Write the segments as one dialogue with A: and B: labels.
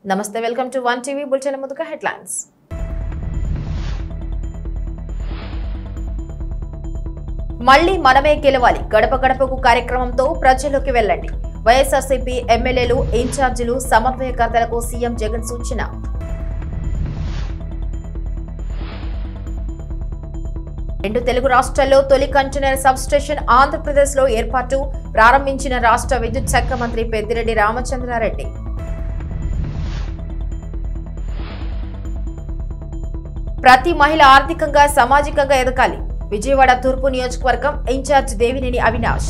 A: నమస్తే welcome to one TV bulletin ముందుగా headlines మళ్లీ మనమే గెలవాలి గడప గడపకు కార్యక్రమంతో ప్రజల్లోకి వెళ్ళండి వైఎస్ఆర్సీపీ ఎమ్మెల్యేలు ఇన్ఛార్జీలు సమన్వయకర్తలకు సీఎం జగన్ సూచన రెండు తెలుగు రాష్ట్రాల్లో తొలి కంటైనర్ సబ్ స్టేషన్ ఆంధ్రప్రదేశ్ లో ఏర్పాటు ప్రారంభించిన రాష్ట్ర విద్యుత్ శాఖ మంత్రి పెద్దిరెడ్డి రామచంద్రారెడ్డి ప్రతి మహిళ ఆర్థికంగా సామాజికంగా ఎదగాలి విజయవాడ తూర్పు నియోజకవర్గం ఇన్ఛార్జ్ దేవినేని అవినాష్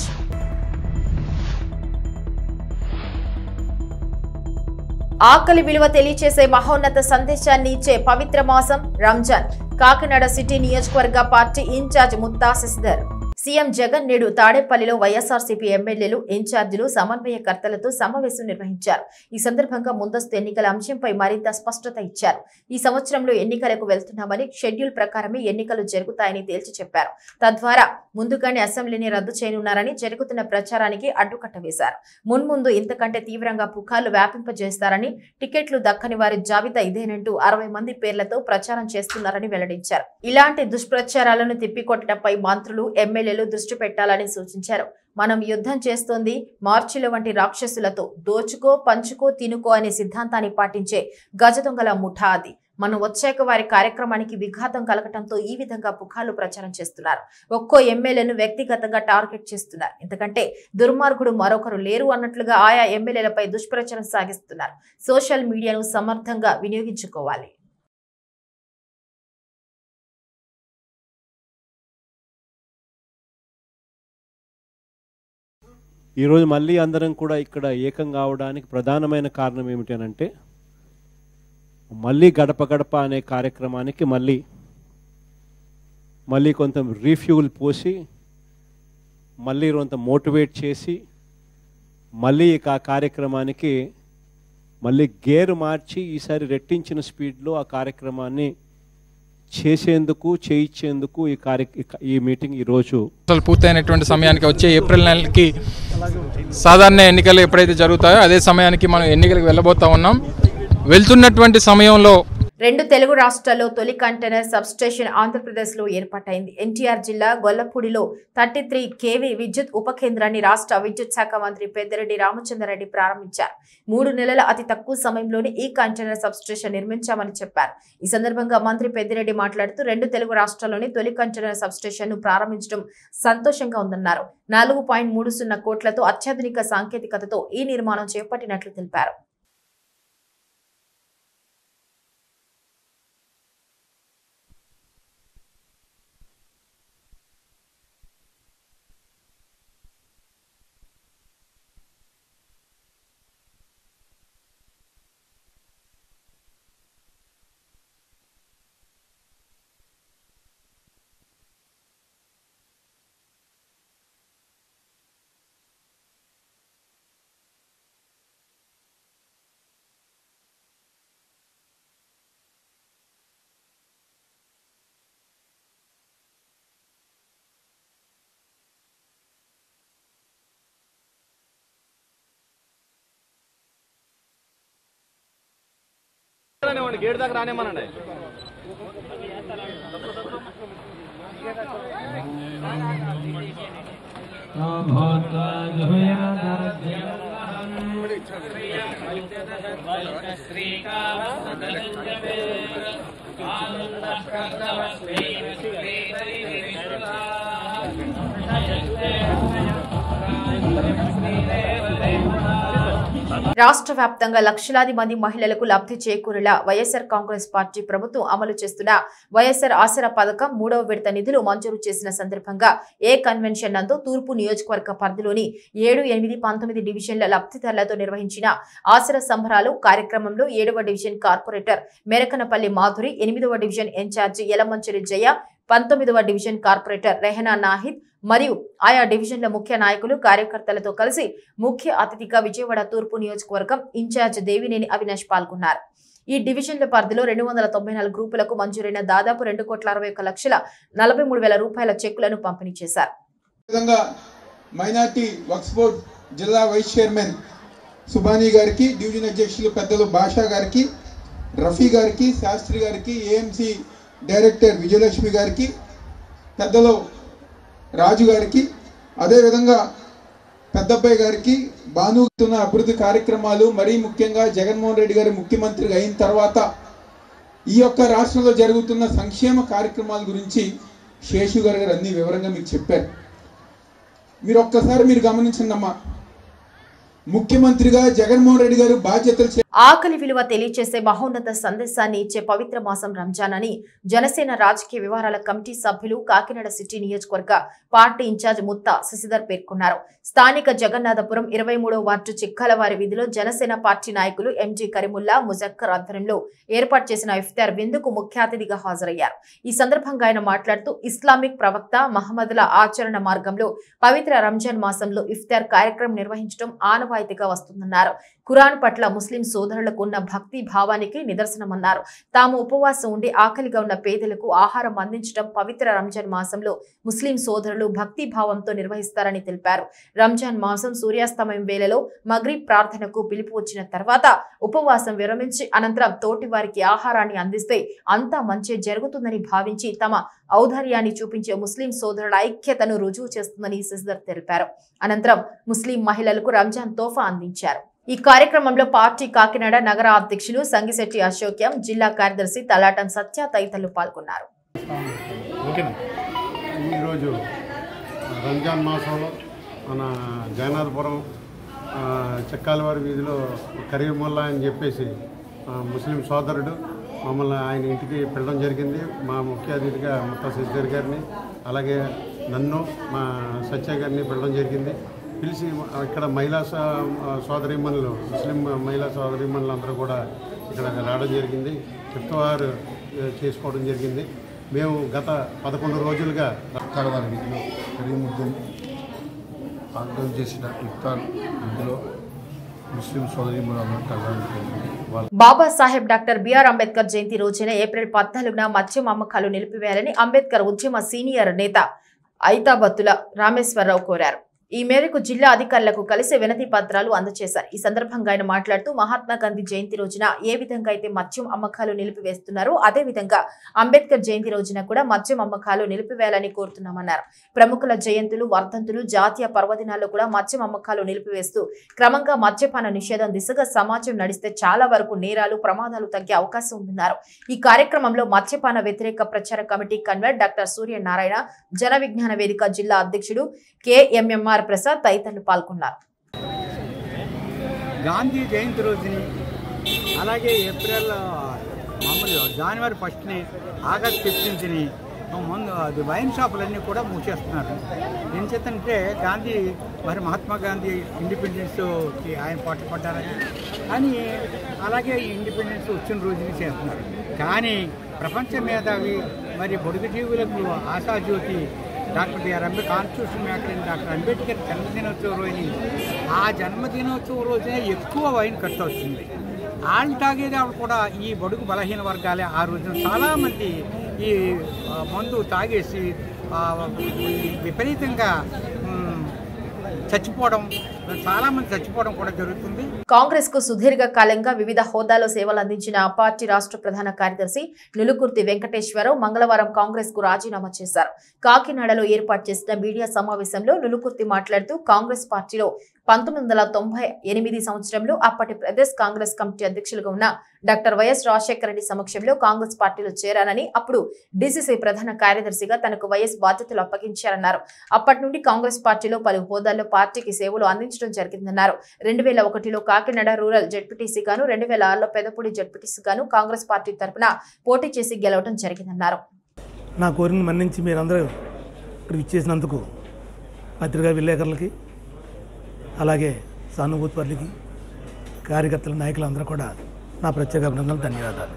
A: ఆకలి విలువ తెలియచేసే మహోన్నత సందేశాన్ని ఇచ్చే పవిత్ర మాసం రంజాన్ కాకినాడ సిటీ నియోజకవర్గ party incharge Mutta Sasidhar CM Jagan నేడు తాడేపల్లిలో వైఎస్ఆర్సీపీ ఎమ్మెల్యేలు ఇన్ఛార్జీలు సమన్వయకర్తలతో సమావేశం నిర్వహించారు ఈ సందర్భంగా ముందస్తు ఎన్నికల అంశంపై మరింత స్పష్టత ఇచ్చారు ఈ సంవత్సరంలో ఎన్నికలకు వెళ్తున్నామని షెడ్యూల్ ప్రకారమే ఎన్నికలు జరుగుతాయని తేల్చి చెప్పారు తద్వారా ముందుగానే అసెంబ్లీని రద్దు చేయనున్నారని జరుగుతున్న ప్రచారానికి అడ్డుకట్ట వేశారు మున్ముందు ఇంతకంటే తీవ్రంగా పుకార్లు వ్యాపింపజేస్తారని టికెట్లు దక్కని వారి జాబితా ఇదేనంటూ అరవై మంది పేర్లతో ప్రచారం చేస్తున్నారని వెల్లడించారు ఇలాంటి దుష్ప్రచారాలను తిప్పికొట్టడంపై మంత్రులు ఎమ్మెల్యేలు దృష్టి పెట్టాలని సూచించారు మనం యుద్ధం చేస్తోంది మార్చిల వంటి రాక్షసులతో దోచుకో పంచుకో తినుకో అనే సిద్ధాంతాన్ని పాటించే గజదొంగల ముఠా అది మనం వచ్చాక వారి కార్యక్రమానికి విఘాతం కలగటంతో ఈ విధంగా పుకార్లు ప్రచారం చేస్తున్నారు ఒక్కో ఎమ్మెల్యేను వ్యక్తిగతంగా టార్గెట్ చేస్తున్నారు ఎందుకంటే దుర్మార్గుడు మరొకరు లేరు అన్నట్లుగా ఆయా ఎమ్మెల్యేలపై దుష్ప్రచారం సాగిస్తున్నారు సోషల్ మీడియాను సమర్థంగా వినియోగించుకోవాలి
B: ఈరోజు మళ్ళీ అందరం కూడా ఇక్కడ ఏకం కావడానికి ప్రధానమైన కారణం ఏమిటి అని అంటే మళ్ళీ గడప గడప అనే కార్యక్రమానికి మళ్ళీ మళ్ళీ కొంత రీఫ్యూల్ పోసి మళ్ళీ కొంత మోటివేట్ చేసి మళ్ళీ ఇక ఆ కార్యక్రమానికి మళ్ళీ గేరు మార్చి ఈసారి రెట్టించిన స్పీడ్లో ఆ కార్యక్రమాన్ని చేసేందుకు చేయించేందుకు ఈ కార్య ఈ మీటింగ్ ఈరోజు
C: అసలు పూర్తయినటువంటి సమయానికి వచ్చే ఏప్రిల్ నెలకి సాధారణ ఎన్నికలు ఎప్పుడైతే జరుగుతాయో అదే సమయానికి మనం ఎన్నికలకు వెళ్ళబోతా ఉన్నాం వెళ్తున్నటువంటి సమయంలో
A: రెండు తెలుగు రాష్ట్రాల్లో తొలి కంటైనర్ సబ్ స్టేషన్ ఆంధ్రప్రదేశ్ లో ఏర్పాటైంది ఎన్టీఆర్ జిల్లా గొల్లపూడిలో థర్టీ త్రీ కేవీ విద్యుత్ ఉప కేంద్రాన్ని రాష్ట్ర విద్యుత్ శాఖ మంత్రి పెద్దిరెడ్డి రామచంద్రారెడ్డి ప్రారంభించారు మూడు నెలల అతి తక్కువ సమయంలోనే ఈ కంటైనర్ సబ్ స్టేషన్ నిర్మించామని చెప్పారు ఈ సందర్భంగా మంత్రి పెద్దిరెడ్డి మాట్లాడుతూ రెండు తెలుగు రాష్ట్రాల్లోని తొలి కంటైనర్ సబ్ స్టేషన్ ను ప్రారంభించడం సంతోషంగా ఉందన్నారు నాలుగు పాయింట్ మూడు సున్నా కోట్లతో అత్యాధునిక సాంకేతికతతో ఈ నిర్మాణం చేపట్టినట్లు తెలిపారు
D: గేట్ దాకా రానేమనండి
A: రాష్ట్ర వ్యాప్తంగా లక్షలాది మంది మహిళలకు లబ్ధి చేకూరేలా వైఎస్ఆర్ కాంగ్రెస్ పార్టీ ప్రభుత్వం అమలు చేస్తున్న వైఎస్ఆర్ ఆసరా పథకం మూడవ విడత నిధులు మంజూరు చేసిన సందర్భంగా ఏ కన్వెన్షన్ నందు తూర్పు నియోజకవర్గ పరిధిలోని ఏడు ఎనిమిది పంతొమ్మిది డివిజన్ల లబ్ధిదారులతో నిర్వహించిన ఆసరా సంబరాలు కార్యక్రమంలో ఏడవ డివిజన్ కార్పొరేటర్ మెరకనపల్లి మాధురి ఎనిమిదవ డివిజన్ ఇన్ఛార్జి యలమంచిరి జయ పంతొమ్మిదవ డివిజన్ కార్పొరేటర్ రెహనా నాహిద్ మరియు ఆయా డివిజన్ల ముఖ్య నాయకులు కార్యకర్తలతో కలిసి ముఖ్య అతిథిగా విజయవాడ తూర్పు నియోజకవర్గం ఇన్ఛార్జ్ దేవినేని అవినాష్ పాల్గొన్నారు ఈ డివిజన్ల పరిధిలో రెండు వందల తొంభై నాలుగు గ్రూపులకు మంజూరైన దాదాపు రెండు కోట్ల అరవై ఒక్క లక్షల నలభై మూడు వేల రూపాయల చెక్కులను పంపిణీ చేశారు
E: విధంగా మైనార్టీ వక్స్ బోర్డ్ జిల్లా వైస్ చైర్మన్
D: సుబానీ గారికి డివిజన్ అధ్యక్షులు పెద్దలు భాషా గారికి రఫీ గారికి శాస్త్రి గారికి ఏఎంసి డైరెక్టర్ విజయలక్ష్మి గారికి పెద్దలు రాజు గారికి అదేవిధంగా పెద్దబ్బాయి గారికి బానుతున్న అభివృద్ధి కార్యక్రమాలు మరీ ముఖ్యంగా జగన్మోహన్ రెడ్డి గారు ముఖ్యమంత్రిగా అయిన తర్వాత ఈ యొక్క రాష్ట్రంలో జరుగుతున్న సంక్షేమ కార్యక్రమాల గురించి శేషు గారు గారు అన్ని వివరంగా మీకు చెప్పారు మీరు ఒక్కసారి మీరు గమనించండి అమ్మా ముఖ్యమంత్రిగా జగన్మోహన్ రెడ్డి గారు బాధ్యతలు చే-
A: ఆకలి విలువ తెలియచేసే మహోన్నత సందేశాన్ని ఇచ్చే పవిత్ర మాసం రంజాన్ అని జనసేన రాజకీయ వ్యవహారాల కమిటీ సభ్యులు కాకినాడ సిటీ నియోజకవర్గ పార్టీ ఇన్ఛార్జ్ ముత్తా శశిధర్ పేర్కొన్నారు స్థానిక జగన్నాథపురం ఇరవై మూడో వార్డు చిక్కలవారి వీధిలో జనసేన పార్టీ నాయకులు ఎంజీ కరీముల్లా ముజక్కర్ ఆధ్వర్యంలో ఏర్పాటు చేసిన ఇఫ్తార్ విందుకు ముఖ్య అతిథిగా హాజరయ్యారు ఈ సందర్భంగా ఆయన మాట్లాడుతూ ఇస్లామిక్ ప్రవక్త మహమ్మదుల ఆచరణ మార్గంలో పవిత్ర రంజాన్ మాసంలో ఇఫ్తార్ కార్యక్రమం నిర్వహించడం ఆనవాయితీగా వస్తుందన్నారు ఖురాన్ పట్ల ముస్లిం సోదరులకు ఉన్న భక్తి భావానికి నిదర్శనమన్నారు తాము ఉపవాసం ఉండి ఆకలిగా ఉన్న పేదలకు ఆహారం అందించడం పవిత్ర రంజాన్ మాసంలో ముస్లిం సోదరులు భక్తి భావంతో నిర్వహిస్తారని తెలిపారు రంజాన్ మాసం సూర్యాస్తమయం వేళలో మగ్రిబ్ ప్రార్థనకు పిలుపు వచ్చిన తర్వాత ఉపవాసం విరమించి అనంతరం తోటి వారికి ఆహారాన్ని అందిస్తే అంతా మంచి జరుగుతుందని భావించి తమ ఔదార్యాన్ని చూపించే ముస్లిం సోదరుల ఐక్యతను రుజువు చేస్తుందని శశిధర్ తెలిపారు అనంతరం ముస్లిం మహిళలకు రంజాన్ తోఫా అందించారు ఈ కార్యక్రమంలో పార్టీ కాకినాడ నగర అధ్యక్షులు సంగిశెట్టి అశోక్యం జిల్లా కార్యదర్శి తలాటం సత్య తదితరులు పాల్గొన్నారు
E: ఈరోజు రంజాన్ మాసంలో మన జగన్నాథపురం ఆ, చెక్కాలవారి వీధిలో కరీముల్లా అని చెప్పేసి ఆ, ముస్లిం సోదరుడు మమ్మల్ని ఆయన ఇంటికి పిలవడం జరిగింది మా ముఖ్య అతిథిగా ముత్తా శశిధర్ గారిని అలాగే నన్ను మా సత్య గారిని పిలవడం జరిగింది పిలిచి ఇక్కడ మహిళా సో- సోదరీమణులు ముస్లిం మహిళా సోదరీమణులు అందరూ కూడా ఇక్కడ రావడం జరిగింది ఇఫ్తార్ చేసుకోవడం జరిగింది మేము గత పదకొండు రోజులుగా
F: కడవారి వీధిలో కరీముద్దీన్ ఆగ్రహం చేసిన ఇఫ్తార్ ఇందులో ముస్లిం సోదరి కలవడానికి వాళ్ళ
A: బాబాసాహెబ్ డాక్టర్ బిఆర్ అంబేద్కర్ జయంతి రోజున ఏప్రిల్ పద్నాలుగున మద్యం అమ్మకాలు నిలిపివేయాలని అంబేద్కర్ ఉద్యమ సీనియర్ నేత ఐతాబత్తుల రామేశ్వరరావు కోరారు ఈ మేరకు జిల్లా అధికారులకు కలిసి వినతి పత్రాలు అందజేశారు ఈ సందర్భంగా ఆయన మాట్లాడుతూ మహాత్మా గాంధీ జయంతి రోజున ఏ విధంగా అయితే మద్యం అమ్మకాలు నిలిపివేస్తున్నారో అదే విధంగా అంబేద్కర్ జయంతి రోజున కూడా మద్యం అమ్మకాలు నిలిపివేయాలని కోరుతున్నామన్నారు ప్రముఖుల జయంతులు వర్ధంతులు జాతీయ పర్వదినాల్లో కూడా మద్యం అమ్మకాలు నిలిపివేస్తూ క్రమంగా మద్యపాన నిషేధం దిశగా సమాజం నడిస్తే చాలా వరకు నేరాలు ప్రమాదాలు తగ్గే అవకాశం ఉందన్నారు ఈ కార్యక్రమంలో మద్యపాన వ్యతిరేక ప్రచార కమిటీ కన్వీనర్ డాక్టర్ సూర్యనారాయణ జన విజ్ఞాన వేదిక జిల్లా అధ్యక్షుడు కెఎంఎంఆర్ ప్రసాద్ తదితరులు పాల్గొన్నారు
G: గాంధీ జయంతి రోజుని అలాగే ఏప్రిల్ మామూలు జనవరి ఫస్ట్ని ఆగస్ట్ ఫిఫ్టీన్త్ని ముందు అది వైన్ షాపులన్నీ కూడా మూసేస్తున్నారు ఏం చేతంటే గాంధీ మరి మహాత్మా గాంధీ ఇండిపెండెన్స్కి ఆయన పట్టుపడ్డారని అని అలాగే ఈ ఇండిపెండెన్స్ వచ్చిన రోజుని చేస్తున్నారు కానీ ప్రపంచ మేధావి మరి బొడుగు జీవులకు ఆశాజ్యోతి doctor BR Ambedkar constitution maker అయిన డాక్టర్ అంబేద్కర్ జన్మదినోత్సవం రోజుని ఆ జన్మదినోత్సవం రోజునే ఎక్కువ వైన్ ఖర్చు వస్తుంది వాళ్ళు తాగేది ఆవిడ కూడా ఈ బడుగు బలహీన వర్గాలే ఆ రోజున చాలామంది ఈ ఆ, మందు తాగేసి ఆ, ఈ విపరీతంగా మ్, చచ్చిపోవడం చాలామంది చచ్చిపోవడం కూడా జరుగుతుంది
A: కాంగ్రెస్ కు సుదీర్ఘ కాలంగా వివిధ హోదాలో సేవలు అందించిన ఆ పార్టీ రాష్ట్ర ప్రధాన కార్యదర్శి నులుకుర్తి వెంకటేశ్వరరావు మంగళవారం కాంగ్రెస్ కు రాజీనామా చేశారు కాకినాడలో ఏర్పాటు చేసిన మీడియా సమావేశంలో నులుకుర్తి మాట్లాడుతూ కాంగ్రెస్ పార్టీలో పంతొమ్మిది వందల తొంభై ఎనిమిది సంవత్సరంలో అప్పటి ప్రదేశ్ కాంగ్రెస్ కమిటీ అధ్యక్షులుగా ఉన్న డాక్టర్ వైఎస్ రాజశేఖర రెడ్డి సమక్షంలో కాంగ్రెస్ పార్టీలో చేరానని అప్పుడు డీసీసీ ప్రధాన కార్యదర్శిగా తనకు వైఎస్ బాధ్యతలు అప్పగించారన్నారు అప్పటి నుండి కాంగ్రెస్ పార్టీలో పలు హోదాల్లో పార్టీకి సేవలు అందించడం జరిగిందన్నారు రెండు వేల ఒకటిలో కాకినాడ రూరల్ జడ్పీటీసీ గాను రెండు వేల ఆరులో పెదపూడి జడ్పీటీసీ గాను కాంగ్రెస్ పార్టీ తరపున పోటీ చేసి గెలవడం జరిగిందన్నారు
H: నా కోరికను మన్నించి మీరందరూ ఇక్కడ ఇచ్చేసినందుకు పత్రికా విలేకరులకి అలాగే సానుభూతి పరులకి కార్యకర్తల నాయకులందరూ కూడా నా ప్రత్యేక అభినందనలు ధన్యవాదాలు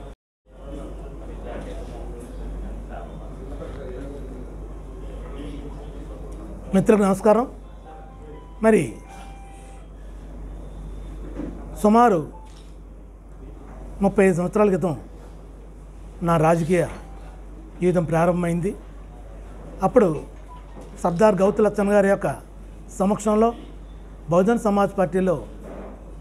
H: మిత్రులకు నమస్కారం మరి సుమారు ముప్పై ఐదు సంవత్సరాల క్రితం నా రాజకీయ జీవితం ప్రారంభమైంది అప్పుడు సర్దార్ గౌతు లచ్చన్ గారి యొక్క సమక్షంలో బహుజన్ సమాజ్ పార్టీలో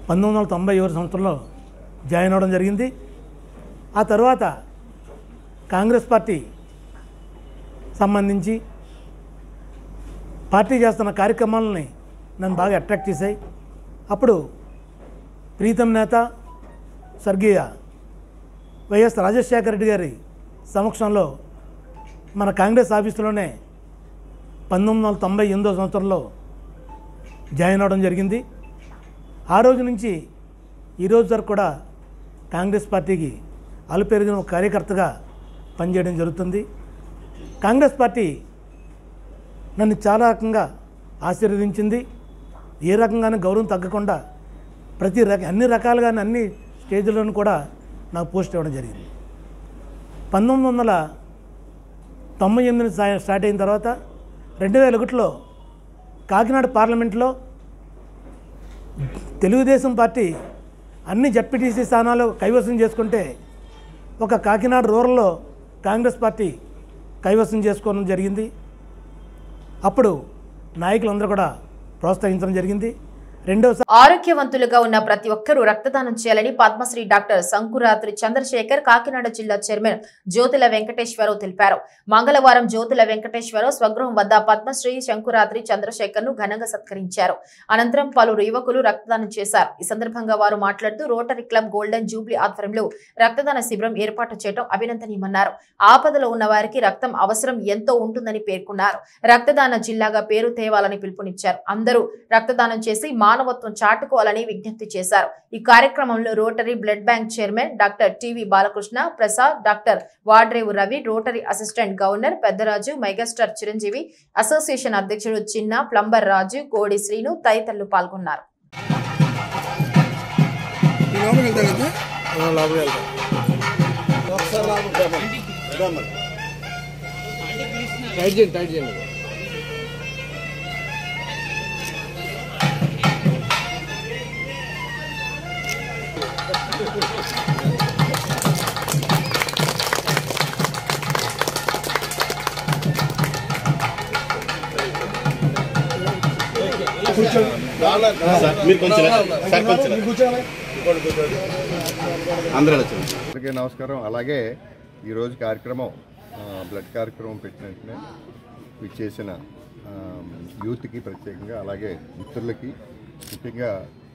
H: పంతొమ్మిది వందల తొంభై ఏడు సంవత్సరంలో జాయిన్ అవ్వడం జరిగింది ఆ తర్వాత కాంగ్రెస్ పార్టీ సంబంధించి పార్టీ చేస్తున్న కార్యక్రమాలని నన్ను బాగా అట్రాక్ట్ చేశాయి అప్పుడు ప్రీతం నేత స్వర్గీయ వైఎస్ రాజశేఖర రెడ్డి గారి సమక్షంలో మన కాంగ్రెస్ ఆఫీసులోనే పంతొమ్మిది వందల తొంభై ఎనిమిదో సంవత్సరంలో జాయిన్ అవ్వడం జరిగింది ఆ రోజు నుంచి ఈ రోజు వరకు కూడా కాంగ్రెస్ పార్టీకి అలుపెరిగిన ఒక కార్యకర్తగా పనిచేయడం జరుగుతుంది కాంగ్రెస్ పార్టీ నన్ను చాలా రకంగా ఆశీర్వదించింది ఏ రకంగానూ గౌరవం తగ్గకుండా ప్రతి రక అన్ని రకాలుగా అన్ని స్టేజ్లను కూడా నాకు పోస్ట్ ఇవ్వడం జరిగింది పంతొమ్మిది వందల తొంభై ఎనిమిది సా- స్టార్ట్ అయిన తర్వాత రెండు వేల ఒకటిలో కాకినాడ పార్లమెంట్లో తెలుగుదేశం పార్టీ అన్ని జడ్పీటీసీ స్థానాలు కైవసం చేసుకుంటే ఒక కాకినాడ రూరల్లో కాంగ్రెస్ పార్టీ కైవసం చేసుకోవడం జరిగింది అప్పుడు నాయకులందరూ కూడా ప్రోత్సహించడం జరిగింది రెండోసారి
A: ఆరోగ్యవంతులుగా ఉన్న ప్రతి ఒక్కరూ రక్తదానం చేయాలని పద్మశ్రీ డాక్టర్ శంకురాత్రి చంద్రశేఖర్ కాకినాడ జిల్లా చైర్మన్ జ్యోతుల వెంకటేశ్వరరావు తెలిపారు మంగళవారం జ్యోతుల వెంకటేశ్వరరావు స్వగృహం వద్ద పద్మశ్రీ శంకురాత్రి చంద్రశేఖర్ ను ఘనంగా సత్కరించారు అనంతరం పలువురు యువకులు రక్తదానం చేశారు ఈ సందర్భంగా వారు మాట్లాడుతూ రోటరీ క్లబ్ గోల్డెన్ జూబ్లీ ఆధ్వర్యంలో రక్తదాన శిబిరం ఏర్పాటు చేయడం అభినందనీయమన్నారు ఆపదలో ఉన్న వారికి రక్తం అవసరం ఎంతో ఉంటుందని పేర్కొన్నారు రక్తదాన జిల్లాగా పేరు తేవాలని పిలుపునిచ్చారు అందరూ రక్తదానం చేసి మానవత్వం చాటుకోవాలని విజ్ఞప్తి చేశారు ఈ కార్యక్రమంలో rotary blood bank chairman doctor TV Balakrishna Prasad doctor Vadrevu Ravi rotary assistant governor Peddaraju megastar Chiranjeevi association అధ్యక్షుడు చిన్న ప్లంబర్ రాజు కోడి శ్రీను తదితరులు పాల్గొన్నారు
I: మీరు కొంచెం సార్ కొంచెం అందరూ వచ్చారు
J: అందరికీ నమస్కారం అలాగే ఈరోజు కార్యక్రమం ఆ, బ్లడ్ కార్యక్రమం పెట్టిన వెంటనే విచ్చేసిన ఆ, యూత్కి ప్రత్యేకంగా అలాగే మిత్రులకి ముఖ్యంగా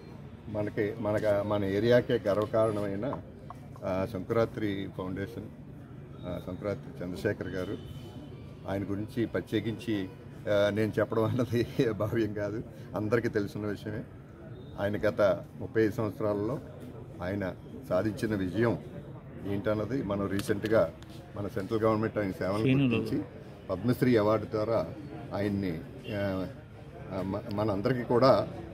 J: మనకి మనక మన ఏరియాకే గర్వకారణమైన ఆ, సంకురాత్రి ఫౌండేషన్ ఆ, సంకురాత్రి చంద్రశేఖర్ గారు ఆయన గురించి ప్రత్యేకించి ఆ, నేను చెప్పడం అన్నది భావ్యం కాదు అందరికీ తెలిసిన విషయమే ఆయన గత ముప్పై ఐదు సంవత్సరాలలో ఆయన సాధించిన విజయం ఏంటన్నది మనం రీసెంట్గా మన సెంట్రల్ గవర్నమెంట్ ఆయన సేవలను గుర్తించి పద్మశ్రీ అవార్డు ద్వారా ఆయన్ని ఆ, ఆ, మ- మనందరికీ కూడా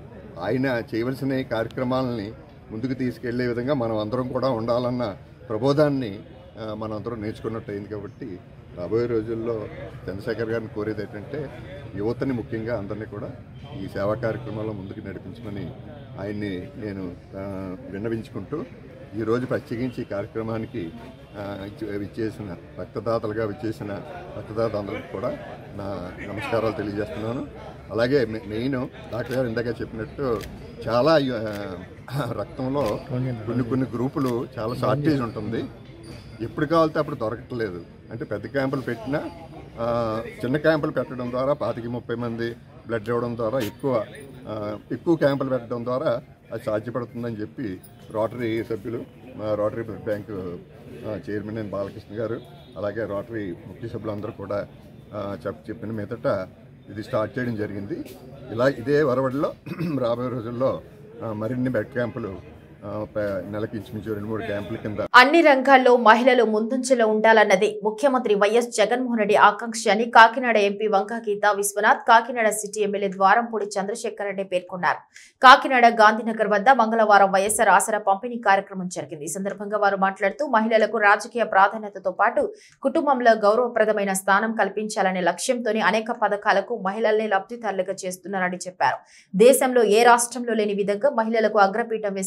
J: ఆయన చేయవలసిన ఈ కార్యక్రమాలని ముందుకు తీసుకెళ్లే విధంగా మనం అందరం కూడా ఉండాలన్న ప్రబోధాన్ని ఆ, మనందరం నేర్చుకున్నట్టు అయింది కాబట్టి రాబోయే రోజుల్లో చంద్రశేఖర్ గారిని కోరేది ఏంటంటే యువతని ముఖ్యంగా అందరినీ కూడా ఈ సేవా కార్యక్రమాల్లో ముందుకు నడిపించమని ఆయన్ని నేను ఆ, విన్నవించుకుంటూ ఈరోజు ప్రత్యేకించి ఈ కార్యక్రమానికి ఆ, ఇచ్చి- విచ్చేసిన రక్తదాతలుగా విచ్చేసిన రక్తదాత అందరికీ కూడా నా నమస్కారాలు తెలియజేస్తున్నాను అలాగే మె- మెయిన్ డాక్టర్ గారు ఇందాక చెప్పినట్టు చాలా యు- ఆ, రక్తంలో కొన్ని కొన్ని గ్రూపులు చాలా షార్టేజ్ ఉంటుంది ఎప్పుడు కావాలితే అప్పుడు దొరకట్లేదు అంటే పెద్ద క్యాంపులు పెట్టినా ఆ, చిన్న క్యాంపులు పెట్టడం ద్వారా పాతికి ముప్పై మంది బ్లడ్ ఇవ్వడం ద్వారా ఎక్కువ ఆ, ఎక్కువ క్యాంపులు పెట్టడం ద్వారా అది సాధ్యపడుతుందని చెప్పి రోటరీ సభ్యులు మా రోటరీ బ్లడ్ బ్యాంక్ ఆ, చైర్మన్ అయిన బాలకృష్ణ గారు అలాగే రోటరీ ముఖ్య సభ్యులందరూ కూడా ఆ, చెప్ చెప్పిన మీదట ఇది స్టార్ట్ చేయడం జరిగింది ఇలా ఇదే వరవడిలో రాబోయే రోజుల్లో ఆ, మరిన్ని బెడ్ క్యాంపులు ఆ, ప- నెలకి ఇంచుమించు రెండు మూడు క్యాంపుల కింద
A: అన్ని రంగాల్లో మహిళలు ముందంజలో ఉండాలన్నది ముఖ్యమంత్రి వైఎస్ జగన్మోహన్ రెడ్డి ఆకాంక్ష అని Kakinada MP Vanka Geetha Vishwanath Kakinada city MLA Dwarampudi Chandrasekhar Reddy పేర్కొన్నారు కాకినాడ గాంధీనగర్ వద్ద మంగళవారం వైఎస్ఆర్ ఆసరా పంపిణీ కార్యక్రమం జరిగింది ఈ సందర్భంగా వారు మాట్లాడుతూ మహిళలకు రాజకీయ ప్రాధాన్యతతో పాటు కుటుంబంలో గౌరవప్రదమైన స్థానం కల్పించాలనే లక్ష్యంతోనే అనేక పథకాలకు మహిళల్ని లబ్ధిదారులుగా చేస్తున్నారని చెప్పారు దేశంలో ఏ రాష్ట్రంలో లేని విధంగా మహిళలకు అగ్రపీఠం వేసిన ఘనత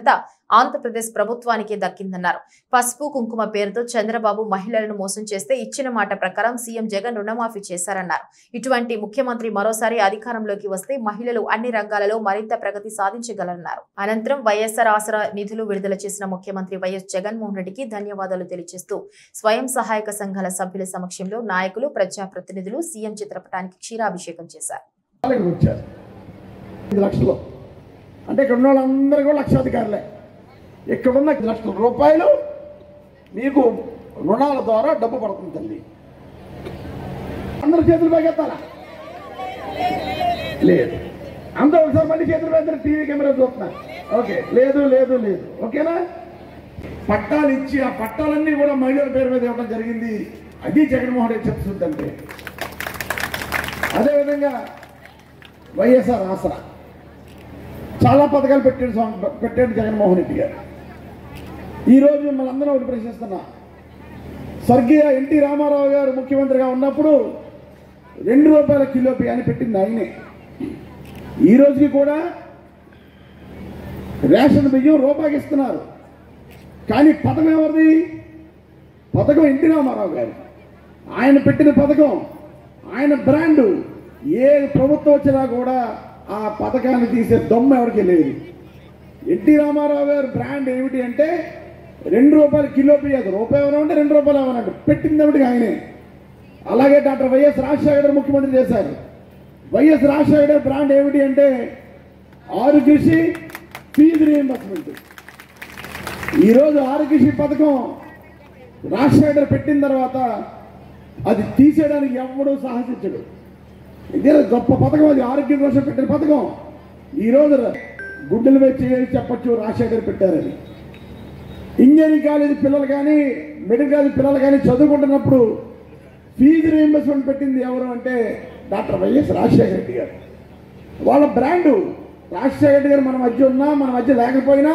A: ఘనత ఆంధ్రప్రదేశ్ ప్రభుత్వానికి దక్కిందన్నారు పసుపు కుంకుమ పేరుతో చంద్రబాబు మహిళలను మోసం చేస్తే ఇచ్చిన మాట ప్రకారం సీఎం జగన్ రుణమాఫీ చేశారన్నారు ఇటువంటి ముఖ్యమంత్రి మరోసారి అధికారంలోకి వస్తే మహిళలు అన్ని రంగాలలో మరింత ప్రగతి సాధించగలరన్నారు అనంతరం వైఎస్ఆర్ ఆసరా నిధులు విడుదల చేసిన ముఖ్యమంత్రి వైఎస్ జగన్మోహన్ రెడ్డికి ధన్యవాదాలు తెలియజేస్తూ స్వయం సహాయక సంఘాల సభ్యుల సమక్షంలో నాయకులు ప్రజాప్రతినిధులు సీఎం చిత్రపటానికి క్షీరాభిషేకం చేశారు
K: వాళ్ళకి వచ్చారు ఐదు లక్షలు అంటే ఇక్కడ ఉన్న వాళ్ళందరూ కూడా లక్షాధికారులే ఇక్కడున్న ఐదు లక్షల రూపాయలు మీకు రుణాల ద్వారా డబ్బు పడుతుంది తల్లి అందరు చేతులు పైకెత్తాలా లేదు అందరూ ఒకసారి మళ్ళీ చేతులు పెడతారు టీవీ కెమెరా చూస్తున్నారు ఓకే లేదు లేదు లేదు ఓకేనా పట్టాలు ఇచ్చి ఆ పట్టాలన్నీ కూడా మహిళల పేరు మీద ఇవ్వడం జరిగింది అది జగన్మోహన్ రెడ్డి చెప్తుందంటే అదేవిధంగా వైఎస్ఆర్ ఆసరా చాలా పథకాలు పెట్టాడు స్వామి- పెట్టాడు జగన్మోహన్ రెడ్డి గారు ఈరోజు మిమ్మల్ని అందరం ఒకటి ప్రశ్నిస్తున్నా స్వర్గీయ ఎన్టీ రామారావు గారు ముఖ్యమంత్రిగా ఉన్నప్పుడు రెండు రూపాయల కిలో బియ్యాన్ని పెట్టింది ఆయనే ఈ రోజుకి కూడా రేషన్ బియ్యం రూపాయికి ఇస్తున్నారు కానీ పథకం ఎవరిది పథకం ఎన్టీ రామారావు గారు ఆయన పెట్టిన పథకం ఆయన బ్రాండు ఏ ప్రభుత్వం వచ్చినా కూడా ఆ పథకాన్ని తీసే దొమ్మ ఎవరికి లేదు ఎన్టీ రామారావు గారు బ్రాండ్ ఏమిటి అంటే రెండు రూపాయలు కిలో బియ్యదు రూపాయి ఏమైనా ఉంటే రెండు రూపాయలు ఏమైనా ఉంటే పెట్టింది ఏమిటి ఆయనే అలాగే డాక్టర్ వైఎస్ రాజశేఖర గారు ముఖ్యమంత్రి చేశారు వైఎస్ రాజశేఖర గారి బ్రాండ్ ఏమిటి అంటే ఆరు కృషి ఫీజు రీఎంబర్స్మెంట్ ఈరోజు ఆరోగ్యశ్రీ పథకం రాజశేఖర్ పెట్టిన తర్వాత అది తీసేయడానికి ఎవడూ సాహసించడు ఇదే గొప్ప పథకం అది ఆరోగ్యం కోసం పెట్టిన పథకం ఈరోజు గుడ్డలు వేచి చెప్పచ్చు రాజశేఖర్ పెట్టారని ఇంజనీరింగ్ కాలేజీ పిల్లలు కానీ మెడికల్ కాలేజీ పిల్లలు కానీ చదువుకుంటున్నప్పుడు ఫీజు రీఎంబర్స్మెంట్ పెట్టింది ఎవరు అంటే డాక్టర్ వైఎస్ రాజశేఖర రెడ్డి గారు వాళ్ళ బ్రాండు రాజశేఖర రెడ్డి గారు మన మధ్య ఉన్నా మన మధ్య లేకపోయినా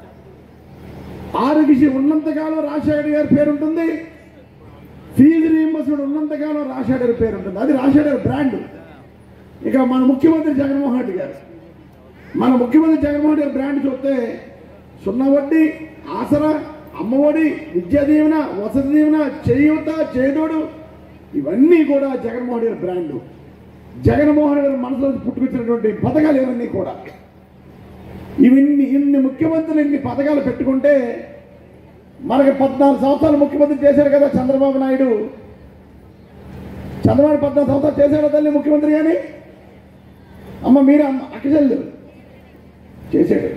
K: ఆరోగ్యశ్రీ ఉన్నంతకాలం రాజశేఖర గారి పేరు ఉంటుంది ఫీజు రీఎంబర్స్మెంట్ ఉన్నంతకాలం రాజశేఖర గారి పేరు ఉంటుంది అది రాజశేఖర గారి బ్రాండ్ ఇక మన ముఖ్యమంత్రి జగన్మోహన్ రెడ్డి గారు మన ముఖ్యమంత్రి జగన్మోహన్ రెడ్డి గారి బ్రాండ్ చూస్తే సున్నా వడ్డీ ఆసరా అమ్మఒడి విద్యా దీవెన వసతి దీవెన చేయూత చేదోడు ఇవన్నీ కూడా జగన్మోహన్ రెడ్డి గారి బ్రాండ్ జగన్మోహన్ రెడ్డి గారి మనసులో పుట్టుకొచ్చినటువంటి పథకాలు ఇవన్నీ కూడా ఇవన్నీ ఇన్ని ముఖ్యమంత్రులు ఇన్ని పథకాలు పెట్టుకుంటే మనకి పద్నాలుగు సంవత్సరాలు ముఖ్యమంత్రి చేశారు కదా చంద్రబాబు నాయుడు చంద్రబాబు పద్నాలుగు సంవత్సరాలు చేశాడు తల్లి ముఖ్యమంత్రి కానీ అమ్మ మీరు అమ్మ అక్కచెల్లు చేశాడు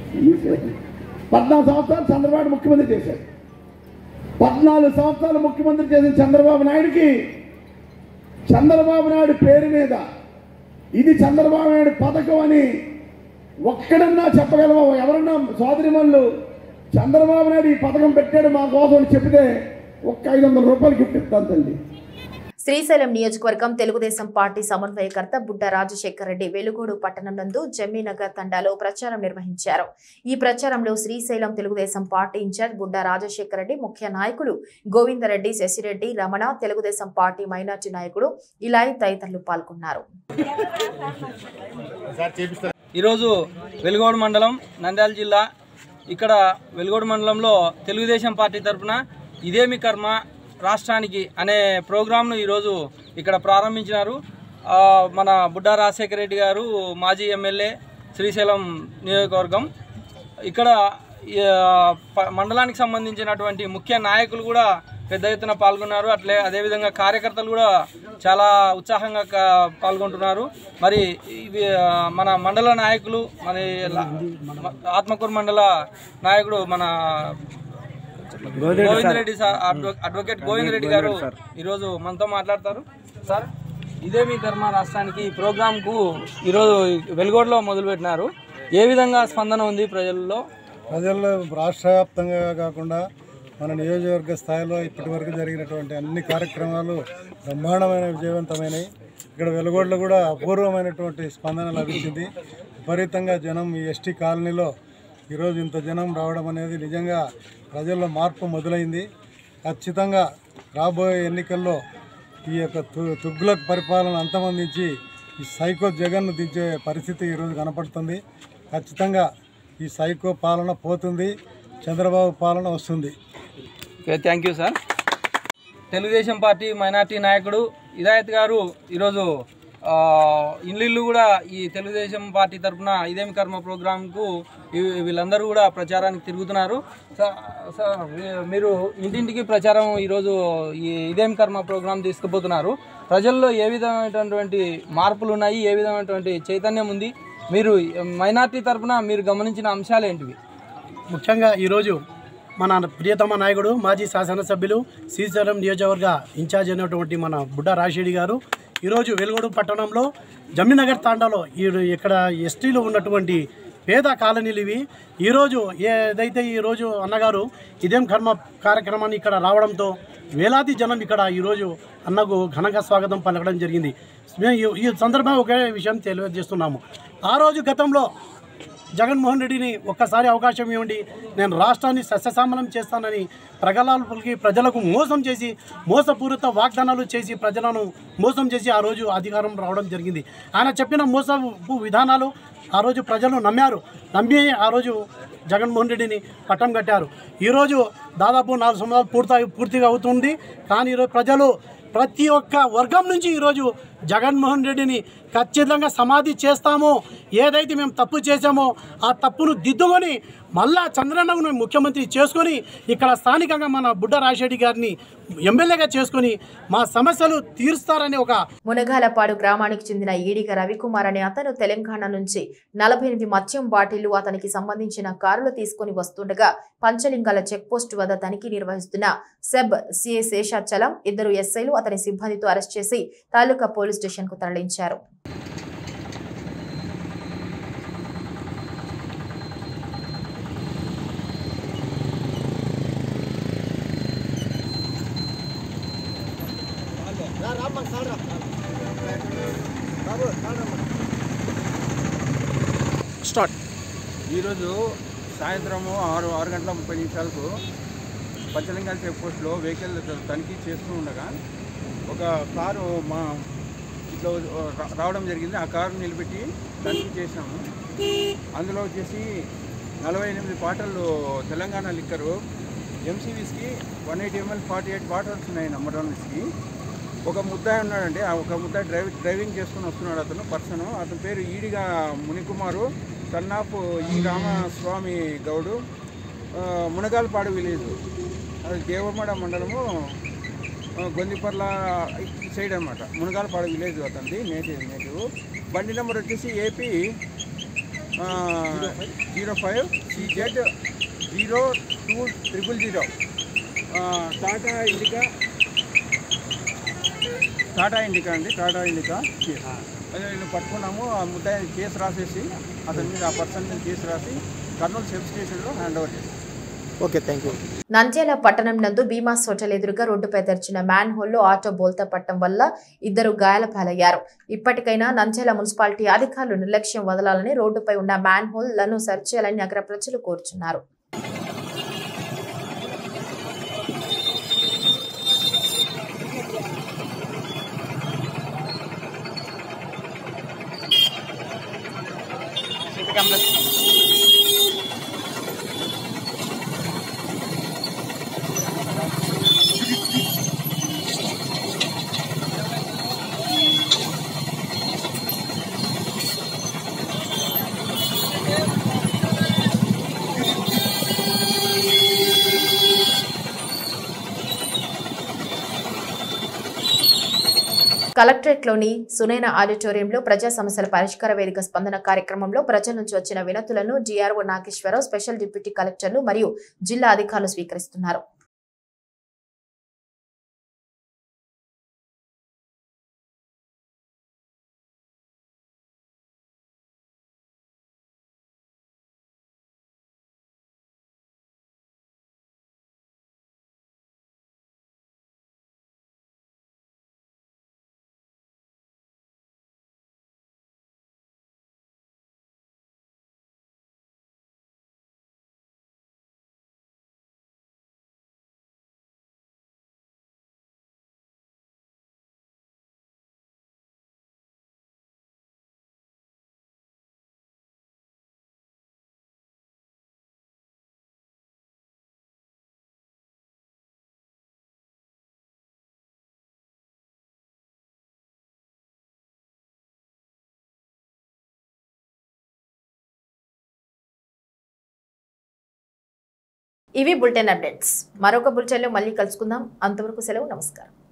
K: పద్నాలుగు సంవత్సరాలు చంద్రబాబు ముఖ్యమంత్రి చేశాడు పద్నాలుగు సంవత్సరాలు ముఖ్యమంత్రి చేసిన చంద్రబాబు నాయుడుకి చంద్రబాబు నాయుడు పేరు మీద ఇది చంద్రబాబు నాయుడు పథకం అని ఒక్కడన్నా చెప్పగలవా ఎవరన్నా సోదరిమల్లు చంద్రబాబు నాయుడు ఈ పథకం పెట్టాడు మా కోసం అని చెప్తే ఒక్క ఐదు వందల రూపాయలు గిఫ్ట్ ఇస్తాను తల్లి
A: శ్రీశైలం నియోజకవర్గం తెలుగుదేశం పార్టీ సమన్వయకర్త బుడ్డ రాజశేఖర్ రెడ్డి వెలుగోడు పట్టణం నందు జమ్మీనగర్ తండాలో ప్రచారం నిర్వహించారు ఈ ప్రచారంలో శ్రీశైలం తెలుగుదేశం పార్టీ ఇన్ఛార్జ్ బుడ్డ రాజశేఖర్ రెడ్డి ముఖ్య నాయకులు గోవిందరెడ్డి శశిరెడ్డి రమణ తెలుగుదేశం పార్టీ మైనార్టీ నాయకుడు ఇలాయి తదితరులు పాల్గొన్నారు
L: ఈరోజు వెలుగోడు మండలం నంద్యాల జిల్లా ఇక్కడ వెలుగోడు మండలంలో తెలుగుదేశం పార్టీ తరఫున ఇదేమి కర్మ రాష్ట్రానికి అనే ప్రోగ్రాంను ఈరోజు ఇక్కడ ప్రారంభించినారు ఆ, మన బుడ్డా రాజశేఖర రెడ్డి గారు మాజీ ఎమ్మెల్యే శ్రీశైలం నియోజకవర్గం ఇక్కడ ఆ, ప- మండలానికి సంబంధించినటువంటి ముఖ్య నాయకులు కూడా పెద్ద ఎత్తున పాల్గొన్నారు అట్లే అదేవిధంగా కార్యకర్తలు కూడా చాలా ఉత్సాహంగా కా- పాల్గొంటున్నారు మరి ఇవి ఆ, మన మండల నాయకులు మరి ల- ఆత్మకూరు మండల నాయకుడు మన గోవింద్ రెడ్డి సార్ అడ్వ- అడ్వకేట్ గోవింద్ రెడ్డి గారు ఈరోజు మనతో మాట్లాడతారు సార్ ఇదే మీ ధర్మ రాష్ట్రానికి ఈ ప్రోగ్రాంకు ఈరోజు వెలుగోడులో మొదలుపెట్టినారు ఏ విధంగా స్పందన ఉంది ప్రజల్లో
M: ప్రజల్లో రాష్ట్ర వ్యాప్తంగా కాకుండా మన నియోజకవర్గ స్థాయిలో ఇప్పటివరకు జరిగినటువంటి అన్ని కార్యక్రమాలు బ్రహ్మాండమైన విజయవంతమైనవి ఇక్కడ వెలుగోడలో కూడా అపూర్వమైనటువంటి స్పందన లభించింది విపరీతంగా జనం ఈ ఎస్టీ కాలనీలో ఈరోజు ఇంత జనం రావడం అనేది నిజంగా ప్రజల్లో మార్పు మొదలైంది ఖచ్చితంగా రాబోయే ఎన్నికల్లో ఈ యొక్క తు- తుగ్లక్ పరిపాలన అంతమందించి ఈ సైకో జగన్ను దించే పరిస్థితి ఈరోజు కనపడుతుంది ఖచ్చితంగా ఈ సైకో పాలన పోతుంది చంద్రబాబు పాలన వస్తుంది
L: okay thank you sir Telugu Desam party minority నాయకుడు హిదాయత్ గారు ఈరోజు ఆ, ఇల్లు కూడా ఈ తెలుగుదేశం పార్టీ తరఫున ఇదేమి కర్మ ప్రోగ్రాంకు ఈ- వీళ్ళందరూ కూడా ప్రచారానికి తిరుగుతున్నారు సా- సార్ మీ- మీరు ఇంటింటికి ప్రచారం ఈరోజు ఈ ఇదేమి కర్మ ప్రోగ్రాం తీసుకుపోతున్నారు ప్రజల్లో ఏ విధమైనటువంటి మార్పులు ఉన్నాయి ఏ విధమైనటువంటి చైతన్యం ఉంది మీరు మైనార్టీ తరఫున మీరు గమనించిన అంశాలు ఏంటివి
N: ముఖ్యంగా ఈరోజు మన ప్రియతమ నాయకుడు మాజీ శాసనసభ్యులు శ్రీశైలం నియోజకవర్గ ఇన్ఛార్జ్ అయినటువంటి మన బుడ్డ రాషేడి గారు ఈరోజు వెలుగొడు పట్టణంలో జమ్మినగర్ తాండాలో ఈ ఇక్కడ ఎస్టీలో ఉన్నటువంటి పేద కాలనీలు ఇవి ఈరోజు ఏదైతే ఈరోజు అన్నగారు ఇదేం కర్మ కార్యక్రమాన్ని ఇక్కడ రావడంతో వేలాది జనం ఇక్కడ ఈరోజు అన్నకు ఘనంగా స్వాగతం పలకడం జరిగింది మేము ఈ- ఈ సందర్భంగా ఒకే విషయం తెలియజేస్తున్నాము ఆ రోజు గతంలో జగన్మోహన్ రెడ్డిని ఒక్కసారి అవకాశం ఇవ్వండి నేను రాష్ట్రాన్ని సస్యశామలం చేస్తానని ప్రగలాలు పలికి ప్రజలకు మోసం చేసి మోసపూరిత వాగ్దానాలు చేసి ప్రజలను మోసం చేసి ఆ రోజు అధికారం రావడం జరిగింది ఆయన చెప్పిన మోసపు విధానాలు ఆ రోజు ప్రజలు నమ్మారు నమ్మి ఆ రోజు జగన్మోహన్ రెడ్డిని పట్టం కట్టారు ఈరోజు దాదాపు నాలుగు సంవత్సరాలు పూర్తి పూర్తిగా అవుతుంది కానీ ఈరోజు ప్రజలు ప్రతి ఒక్క వర్గం నుంచి ఈరోజు జగన్మోహన్ రెడ్డిని ఖచ్చితంగా సమాధి చేస్తాము ఏదైతే మేము తప్పు చేశామో ఆ తప్పును దిద్దుకొని మళ్ళా చంద్రన్నను ముఖ్యమంత్రి చేసుకొని ఇక్కడ స్థానికంగా మన బుడ్డ రాజశేఖర్ గారిని ఎమ్మెల్యేగా చేసుకొని మా సమస్యలు తీరుస్తారని ఒక
A: మునగాలపాడు గ్రామానికి చెందిన ఈడిగ రవికుమార్ అనే అతను తెలంగాణ నుంచి నలభై ఎనిమిది మద్యం బాటిళ్లు అతనికి సంబంధించిన కారులు తీసుకుని వస్తుండగా పంచలింగాల చెక్ పోస్ట్ వద్ద తనిఖీ నిర్వహిస్తున్న సెబ్ సిఐ శేషాచలం ఇద్దరు ఎస్ఐలు అతని సిబ్బందితో అరెస్ట్ చేసి తాలూకా పోలీస్ స్టేషన్ కు తరలించారు
O: స్టార్ట్ ఈరోజు సాయంత్రము ఆరు ఆరు గంటల ముప్పై నిమిషాలకు పంచలింగాల చెక్ పోస్ట్లో వెహికల్ తనిఖీ చేస్తూ ఉండగా ఒక కారు మా ఇట్లా రా- రావడం జరిగింది ఆ కారు నిలబెట్టి తనిఖీ చేసినాము అందులో వచ్చేసి నలభై ఎనిమిది బాటలు Telangana liquor MC whisky one eighty ML forty eight bottles ఉన్నాయి నెంబర్ వన్ విస్కి ఒక ముద్దాయి ఉన్నాడండి ఆ ఒక ముద్దాయి డ్రైవ్ డ్రైవింగ్ చేసుకుని వస్తున్నాడు అతను పర్సన్ అతని పేరు ఈడిగా మునికుమారు సన్ ఆఫ్ ఈ రామస్వామి గౌడు ఆ, మునగాలపాడు విలేజ్ అది దేవరమడ మండలము ఆ, గొందిపర్ల ఈ సైడ్ అనమాట మునగాలపాడు విలేజ్ అతనిది నేటివ్ నేటివ్ బండి నెంబర్ వచ్చేసి AP zero five CZ zero two triple zero Tata Indica Tata Indica అండి టాటా ఇండికా అదే నేను పట్టుకున్నాము ఆ ముద్దాయి కేసు రాసేసి అతని మీద ఆ పర్సన్ మీద కేసు రాసి కర్నూలు సెబ్ స్టేషన్లో హ్యాండ్ ఓవర్ చేసి
N: ఓకే థ్యాంక్ యూ
A: నంద్యాల పట్టణం నందు భీమాస్ హోటల్ ఎదురుగా రోడ్డుపై తెరిచిన మ్యాన్ హోల్లో ఆటో బోల్తా పట్టడం వల్ల ఇద్దరు గాయాల పాలయ్యారు ఇప్పటికైనా నంద్యాల మున్సిపాలిటీ అధికారులు నిర్లక్ష్యం వదలాలని రోడ్డుపై ఉన్న మ్యాన్ హోల్ లను సర్చ్ చేయాలని నగర ప్రజలు కోరుచున్నారు కలెక్టరేట్లోని సునైన ఆడిటోరియంలో ప్రజా సమస్యల పరిష్కార వేదిక స్పందన కార్యక్రమంలో ప్రజల నుంచి వచ్చిన వినతులను జీఆర్ఓ నాగేశ్వరరావు స్పెషల్ డిప్యూటీ కలెక్టర్లు మరియు జిల్లా అధికారులు స్వీకరిస్తున్నారు ఇవి బులెటిన్ అప్డేట్స్ మరొక బులెటిన్లో మళ్ళీ కలుసుకుందాం అంతవరకు సెలవు నమస్కారం